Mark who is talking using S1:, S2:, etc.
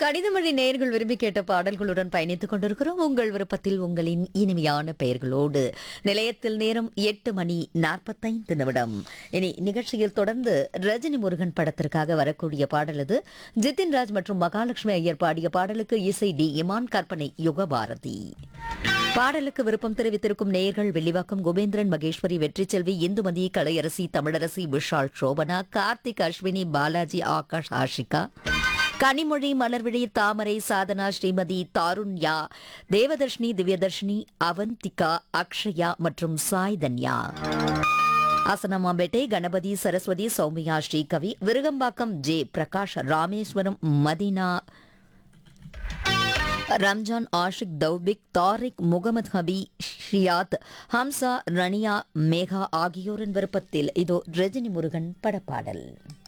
S1: கடிதமொழி நேயர்கள் விரும்பி கேட்ட பாடல்களுடன் பயணித்துக் கொண்டிருக்கிறோம் உங்கள் விருப்பத்தில் உங்களின் இனிமையான பெயர்களோடு நிலையத்தில் நேரம் எட்டு மணி நாற்பத்தைந்து நிமிடம் இனி நிகழ்ச்சியில் தொடர்ந்து ரஜினி முருகன் படத்திற்காக வரக்கூடிய பாடல் இது ஜிதின் ராஜ் மற்றும் மகாலட்சுமி ஐயர் பாடிய பாடலுக்கு இசை டி இமான் கற்பனை யுகபாரதி பாடலுக்கு விருப்பம் தெரிவித்திருக்கும் நேயர்கள் வெள்ளிவாக்கம் கோபேந்திரன் மகேஸ்வரி வெற்றி செல்வி இந்துமதி கலையரசி தமிழரசி விஷால் சோபனா கார்த்திக் அஸ்வினி பாலாஜி ஆகாஷ் ஆஷிகா கனிமொழி மலர்விழி தாமரை சாதனா ஸ்ரீமதி தாருண்யா தேவதர்ஷினி திவ்யதர்ஷினி அவந்திகா அக்ஷயா மற்றும் சாய் தன்யா ஆசனமாம்பேட்டை கணபதி சரஸ்வதி சௌமியா ஸ்ரீகவி விருகம்பாக்கம் ஜே பிரகாஷ் ராமேஸ்வரம் மதினா ரம்ஜான் ஆஷிக் தௌபிக் தாரிக் முகமது ஹபி ஷியாத் ஹம்சா ரனியா மேகா ஆகியோரின் விருப்பத்தில் இதோ ரஜினி முருகன் படப்பாடல்